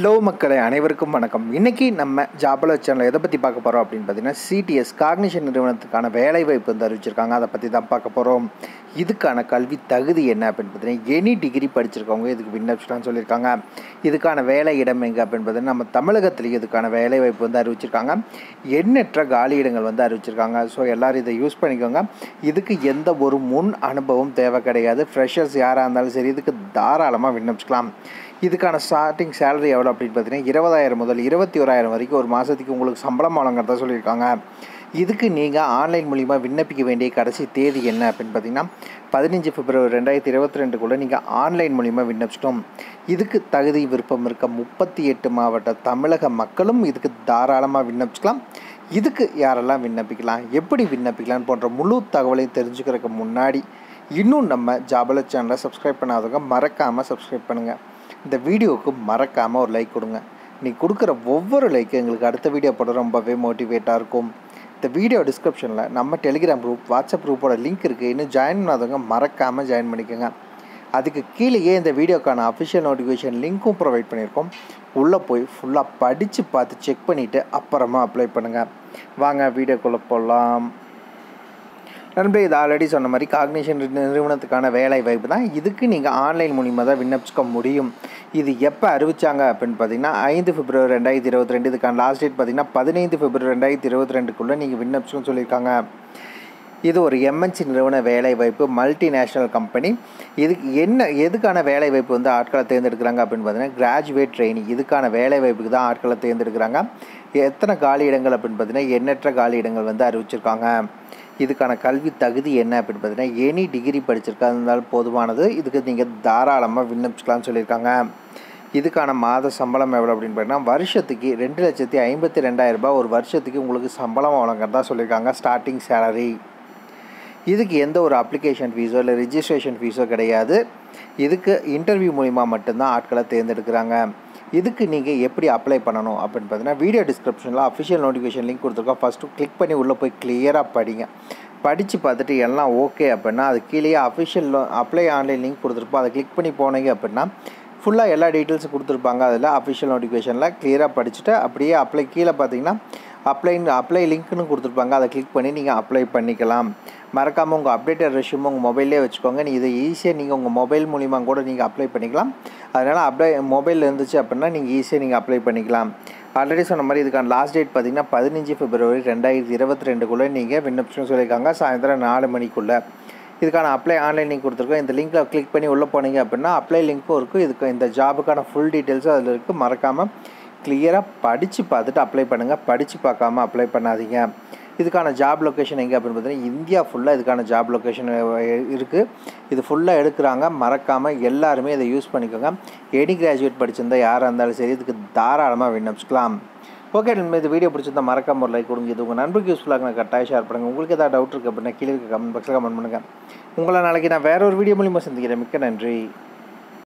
hello மக்களே அனைவருக்கும் வணக்கம் இன்றைக்கி நம்ம ஜாபல சேனல் எதை பற்றி பார்க்க போகிறோம் அப்படின்னு பார்த்தீங்கன்னா சிடிஎஸ் காக்னிஷன் நிறுவனத்துக்கான வேலைவாய்ப்பு வந்து அறிவிச்சிருக்காங்க அதை பற்றி தான் பார்க்க போகிறோம் இதுக்கான கல்வி தகுதி என்ன அப்படின்னு பார்த்தீங்கன்னா எனி டிகிரி படிச்சிருக்கவங்க இதுக்கு விண்ணப்பிச்சலாம்னு சொல்லியிருக்காங்க இதுக்கான வேலை இடம் எங்கே அப்படின்னு பார்த்தீங்கன்னா நம்ம தமிழகத்துலேயும் இதுக்கான வேலை வாய்ப்பு வந்து அறிவிச்சிருக்காங்க எண்ணற்ற காலி இடங்கள் வந்து அறிவிச்சிருக்காங்க ஸோ எல்லோரும் இதை யூஸ் பண்ணிக்கோங்க இதுக்கு எந்த ஒரு முன் அனுபவம் தேவை கிடையாது ஃப்ரெஷர்ஸ் யாராக இருந்தாலும் சரி இதுக்கு தாராளமாக விண்ணப்பிச்சுக்கலாம் இதுக்கான ஸ்டார்டிங் சேலரி எவ்வளோ அப்படின்னு பார்த்தீங்கன்னா இருபதாயிரம் முதல் இருபத்தி ஓராயிரம் வரைக்கும் ஒரு மாதத்துக்கு உங்களுக்கு சம்பளம் வழங்குறதா சொல்லியிருக்காங்க இதுக்கு நீங்கள் ஆன்லைன் மூலிமா விண்ணப்பிக்க வேண்டிய கடைசி தேதி என்ன அப்படின்னு பார்த்தீங்கன்னா பதினஞ்சு பிப்ரவரி ரெண்டாயிரத்தி இருபத்தி ரெண்டுக்குள்ளே நீங்கள் ஆன்லைன் மூலிமா விண்ணப்பிச்சிட்டோம் இதுக்கு தகுதி விருப்பம் இருக்க முப்பத்தி எட்டு மாவட்ட தமிழக மக்களும் இதுக்கு தாராளமாக விண்ணப்பிச்சிக்கலாம் இதுக்கு யாரெல்லாம் விண்ணப்பிக்கலாம் எப்படி விண்ணப்பிக்கலாம் போன்ற முழு தகவலையும் தெரிஞ்சுக்கிறதுக்கு முன்னாடி இன்னும் நம்ம ஜாபல சேனலை சப்ஸ்கிரைப் பண்ணாதவங்க மறக்காமல் சப்ஸ்கிரைப் பண்ணுங்கள் இந்த வீடியோவுக்கு மறக்காமல் ஒரு லைக் கொடுங்க நீ கொடுக்குற ஒவ்வொரு லைக்கும் எங்களுக்கு அடுத்த வீடியோ போட ரொம்பவே மோட்டிவேட்டாக இருக்கும் இந்த வீடியோ டிஸ்கிரிப்ஷனில் நம்ம டெலிகிராம் குரூப் வாட்ஸ்அப் குரூப்போட லிங்க் இருக்குது இன்னும் ஜாயின் பண்ணாதவங்க மறக்காமல் ஜாயின் பண்ணிக்கோங்க அதுக்கு கீழேயே இந்த வீடியோக்கான அஃபிஷியல் நோட்டிஃபிகேஷன் லிங்க்கும் ப்ரொவைட் பண்ணியிருக்கோம் உள்ளே போய் ஃபுல்லாக படித்து பார்த்து செக் பண்ணிவிட்டு அப்புறமா அப்ளை பண்ணுங்கள் வாங்க வீடியோக்குள்ளே போகலாம் நண்பர்களே இது ஆல்ரெடி சொன்ன மாதிரி காக்னிஷன் நிறுவனத்துக்கான வேலை வாய்ப்பு தான் இதுக்கு நீங்கள் ஆன்லைன் மூலிமா தான் விண்ணப்பிச்சுக்க முடியும் இது எப்போ அறிவிச்சாங்க அப்படின்னு பார்த்தீங்கன்னா ஐந்து பிப்ரவரி ரெண்டாயிரத்தி இருபத்தி ரெண்டு இதுக்கான லாஸ்ட் டேட் பார்த்தீங்கன்னா பதினைந்து பிப்ரவரி ரெண்டாயிரத்தி இருபத்தி ரெண்டுக்குள்ளே நீங்கள் விண்ணப்பிச்சுன்னு சொல்லியிருக்காங்க இது ஒரு எம்என்சி நிறுவன வேலைவாய்ப்பு மல்டிநேஷ்னல் கம்பெனி இதுக்கு என்ன எதுக்கான வேலைவாய்ப்பு வந்து ஆட்களை தேர்ந்தெடுக்கிறாங்க அப்படின்னு பார்த்தீங்கன்னா கிராஜுவேட் ட்ரைனிங் இதுக்கான வேலைவாய்ப்புக்கு தான் ஆட்களை தேர்ந்தெடுக்கிறாங்க எத்தனை காலி இடங்கள் அப்படின்னு பார்த்தீங்கன்னா எண்ணற்ற காலி இடங்கள் வந்து அறிவிச்சிருக்காங்க இதுக்கான கல்வி தகுதி என்ன அப்படின்னு பார்த்தீங்கன்னா எனி டிகிரி படிச்சிருக்கா இருந்தாலும் போதுமானது இதுக்கு நீங்கள் தாராளமாக விண்ணப்பிச்சுக்கலாம்னு சொல்லியிருக்காங்க இதுக்கான மாத சம்பளம் எவ்வளோ அப்படின்னு பார்த்தீங்கன்னா வருஷத்துக்கு ரெண்டு லட்சத்தி ஐம்பத்தி ரெண்டாயிரரூபா ஒரு வருஷத்துக்கு உங்களுக்கு சம்பளம் வழங்குறதா சொல்லியிருக்காங்க ஸ்டார்டிங் சேலரி இதுக்கு எந்த ஒரு அப்ளிகேஷன் ஃபீஸோ இல்லை ரிஜிஸ்ட்ரேஷன் ஃபீஸோ கிடையாது இதுக்கு இன்டர்வியூ மூலிமா மட்டும்தான் ஆட்களை தேர்ந்தெடுக்கிறாங்க இதுக்கு நீங்கள் எப்படி அப்ளை பண்ணணும் அப்படின்னு பார்த்தீங்கன்னா வீடியோ டிஸ்கிரிப்ஷனில் அஃபிஷியல் நோட்டிஃபிகேஷன் லிங்க் கொடுத்துருக்கோம் ஃபஸ்ட்டு கிளிக் பண்ணி உள்ளே போய் கிளியராக படிங்க படித்து பார்த்துட்டு எல்லாம் ஓகே அப்படின்னா அது கீழேயே அஃபிஷியல் அப்ளை ஆன்லைன் லிங்க் கொடுத்துருப்போம் அதை கிளிக் பண்ணி போனீங்க அப்படின்னா ஃபுல்லாக எல்லா டீட்டெயில்ஸும் கொடுத்துருப்பாங்க அதில் அஃபிஷியல் நோட்டிஃபிகேஷனில் கிளியராக படிச்சுட்டு அப்படியே அப்ளை கீழே பார்த்தீங்கன்னா அப்ளைன்னு அப்ளை லிங்க்னு கொடுத்துருப்பாங்க அதை கிளிக் பண்ணி நீங்கள் அப்ளை பண்ணிக்கலாம் மறக்காமல் உங்கள் அப்டேட்டட் ரெஷ்யூம் உங்கள் மொபைல்லே வச்சுக்கோங்க நீ இதை ஈஸியாக நீங்கள் உங்கள் மொபைல் மூலிமா கூட நீங்கள் அப்ளை பண்ணிக்கலாம் அதனால் அப்ளை மொபைல் இருந்துச்சு அப்படின்னா நீங்கள் ஈஸியாக நீங்கள் அப்ளை பண்ணிக்கலாம் ஆல்ரெடி சொன்ன மாதிரி இதுக்கான லாஸ்ட் டேட் பார்த்தீங்கன்னா பதினஞ்சு பிப்ரவரி ரெண்டாயிரத்தி இருபத்தி ரெண்டுக்குள்ளே நீங்கள் விண்ணப்பிச்சுன்னு சொல்லியிருக்காங்க சாயந்தரம் நாலு மணிக்குள்ளே இதுக்கான அப்ளை ஆன்லைன் லிங்க் கொடுத்துருக்கோம் இந்த லிங்க்கில் கிளிக் பண்ணி உள்ளே போனீங்க அப்படின்னா அப்ளை லிங்க்கும் இருக்குது இதுக்கு இந்த ஜாபுக்கான ஃபுல் டீட்டெயில்ஸும் அதில் இருக்குது மறக்காமல் கிளியராக படித்து பார்த்துட்டு அப்ளை பண்ணுங்கள் படித்து பார்க்காம அப்ளை பண்ணாதீங்க இதுக்கான ஜாப் லொக்கேஷன் எங்கே அப்படின்னு பார்த்தீங்கன்னா இந்தியா ஃபுல்லாக இதுக்கான ஜாப் லொக்கேஷன் இருக்குது இது ஃபுல்லாக எடுக்கிறாங்க மறக்காமல் எல்லாருமே இதை யூஸ் பண்ணிக்கோங்க எனி கிராஜுவேட் படிச்சிருந்தால் யாராக இருந்தாலும் சரி இதுக்கு தாராளமாக விண்ணப்பிச்சுக்கலாம் ஓகே நம்ம இந்த வீடியோ பிடிச்சிருந்தா மறக்காம ஒரு லைக் கொடுங்க இது உங்கள் நண்பருக்கு யூஸ்ஃபுல்லாக நான் கட்டாயம் ஷேர் பண்ணுங்கள் உங்களுக்கு ஏதாவது டவுட் இருக்குது அப்படின்னா கீழே கமெண்ட் பாக்ஸில் கமெண்ட் பண்ணுங்கள் உங்களை நாளைக்கு நான் வேற ஒரு வீடியோ மூலிமா சந்திக்கிறேன் மிக்க நன்றி